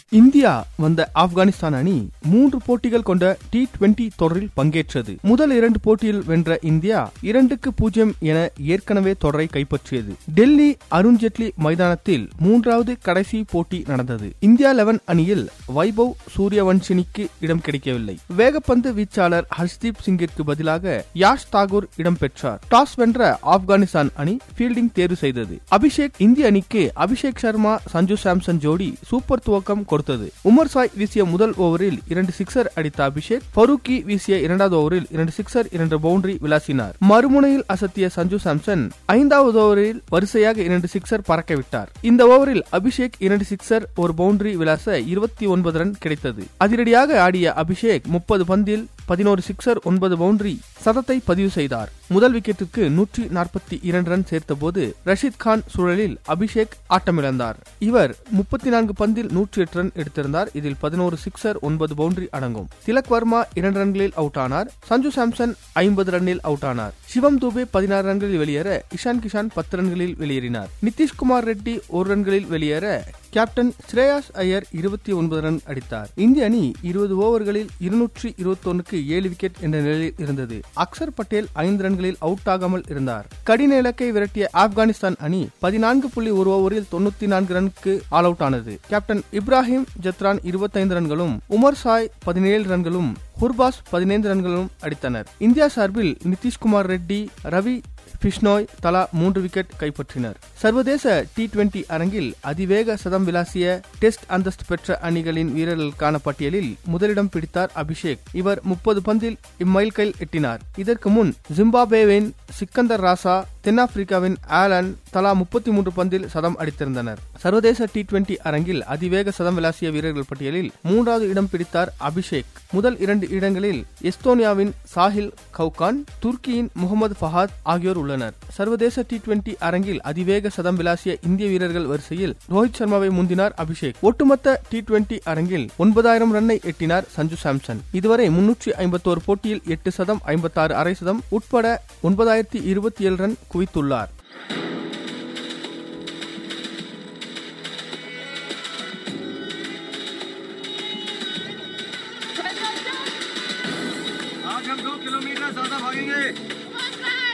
India வந்த ஆப்கானிஸ்தான் அணி மூன்று போட்டிகள் கொண்ட டி டுவெண்டி தொடரில் பங்கேற்றது முதல் இரண்டு போட்டியில் வென்ற இந்தியா இரண்டுக்கு பூஜ்ஜியம் என ஏற்கனவே தொடரை கைப்பற்றியது டெல்லி அருண்ஜேட்லி மைதானத்தில் மூன்றாவது கடைசி போட்டி நடந்தது இந்தியா லெவன் அணியில் வைபவ் சூரியவன்ஷினிக்கு இடம் கிடைக்கவில்லை வேகப்பந்து வீச்சாளர் ஹர்ஷ்தீப் சிங்கிற்கு பதிலாக யாஷ் தாகூர் இடம் பெற்றார் டாஸ் வென்ற ஆப்கானிஸ்தான் அணி ஃபீல்டிங் தேர்வு செய்தது அபிஷேக் இந்திய அணிக்கு அபிஷேக் சர்மா சஞ்சு சாம்சன் ஜோடி சூப்பர் துவக்கம் கொடுத்தது உமர் சாய் வீசிய முதல் ஓவரில் இரண்டு சிக்ஸர் அடித்த அபிஷேக் ஃபரூக்கி வீசிய இரண்டாவது ஓவரில் இரண்டு சிக்ஸர் இரண்டு பவுண்டரி விளாசினார் மறுமுனையில் அசத்திய சஞ்சு சாம்சன் ஐந்தாவது ஓவரில் வரிசையாக இரண்டு சிக்ஸர் பறக்கவிட்டார் இந்த ஓவரில் அபிஷேக் இரண்டு சிக்ஸர் ஒரு பவுண்டரி விளாச இருபத்தி ஒன்பது ரன் கிடைத்தது அதிரடியாக ஆடிய அபிஷேக் முப்பது பந்தில் பதினோரு சிக்ஸர் ஒன்பது பவுண்டரி சதத்தை பதிவு செய்தார் முதல் விக்கெட்டிற்கு நூற்றி நாற்பத்தி இரண்டு ரன் சேர்த்தபோது ரஷீத் கான் சூழலில் அபிஷேக் ஆட்டமிழந்தார் இவர் முப்பத்தி நான்கு பந்தில் நூற்றி எட்டு ரன் எடுத்திருந்தார் இதில் பதினோரு சிக்ஸர் ஒன்பது பவுண்டரி அடங்கும் திலக் வர்மா இரண்டு ரன்களில் அவுட் ஆனார் சஞ்சு சாம்சன் ஐம்பது ரன்னில் அவுட் ஆனார் சிவம் தூபே பதினாறு ரன்களில் வெளியேற இஷான் கிஷான் பத்து ரன்களில் வெளியேறினார் நிதிஷ்குமார் ரெட்டி ஒரு ரன்களில் வெளியேற கேப்டன் ஸ்ரேயாஸ் ஐயர் இருபத்தி ஒன்பது ரன் அடித்தார் இந்திய அணி இருபது ஓவர்களில் இருநூற்றி இருபத்தொன்னுக்கு ஏழு விக்கெட் என்ற நிலையில் இருந்தது அக்சர் பட்டேல் ஐந்து ரன்களில் அவுட் ஆகாமல் இருந்தார் கடின இலக்கை விரட்டிய ஆப்கானிஸ்தான் அணி பதினான்கு புள்ளி ஒரு ஓவரில் தொண்ணூத்தி நான்கு ரனுக்கு ஆல் அவுட் ஆனது கேப்டன் இப்ராஹிம் ஜத்ரான் இருபத்தைந்து ரன்களும் உமர் சாய் பதினேழு ரன்களும் ஹுர்பாஸ் பதினைந்து ரன்களும் அடித்தனர் இந்தியா சார்பில் நிதிஷ்குமார் ரெட்டி ரவி பிஷ்னோய் தலா மூன்று விக்கெட் கைப்பற்றினர் சர்வதேச டி டுவெண்டி அரங்கில் அதிவேக சதம் விளாசிய டெஸ்ட் அந்தஸ்து பெற்ற அணிகளின் வீரர்களுக்கான பட்டியலில் முதலிடம் பிடித்தார் அபிஷேக் இவர் முப்பது பந்தில் இம்மைல்கைல் எட்டினார் இதற்கு முன் ஜிம்பாபேவின் சிக்கந்தர் ராசா தென்னாப்பிரிக்காவின் ஆலன் தலா முப்பத்தி மூன்று பந்தில் சதம் அடித்திருந்தனர் சர்வதேச டி டுவெண்டி அரங்கில் அதிவேக சதம் விளாசிய வீரர்கள் பட்டியலில் மூன்றாவது இடம் பிடித்தார் அபிஷேக் முதல் இரண்டு இடங்களில் எஸ்தோனியாவின் சாஹில் கவுகான் துருக்கியின் முகமது ஃபஹாத் ஆகியோர் உள்ளனர் சர்வதேச டி டுவெண்டி அரங்கில் அதிவேக சதம் விளாசிய இந்திய வீரர்கள் வரிசையில் ரோஹித் சர்மாவை முந்தினார் அபிஷேக் ஒட்டுமொத்த டி டுவெண்டி அரங்கில் ஒன்பதாயிரம் ரன்னை எட்டினார் சஞ்சு சாம்சன் இதுவரை முன்னூற்றி ஐம்பத்தோரு போட்டியில் எட்டு சதம் ஐம்பத்தாறு அரை சதம் உட்பட ஒன்பதாயிரத்தி இருபத்தி ஏழு ரன் குவித்துள்ளார் आज हम दो किलोमीटर ज्यादा भागेंगे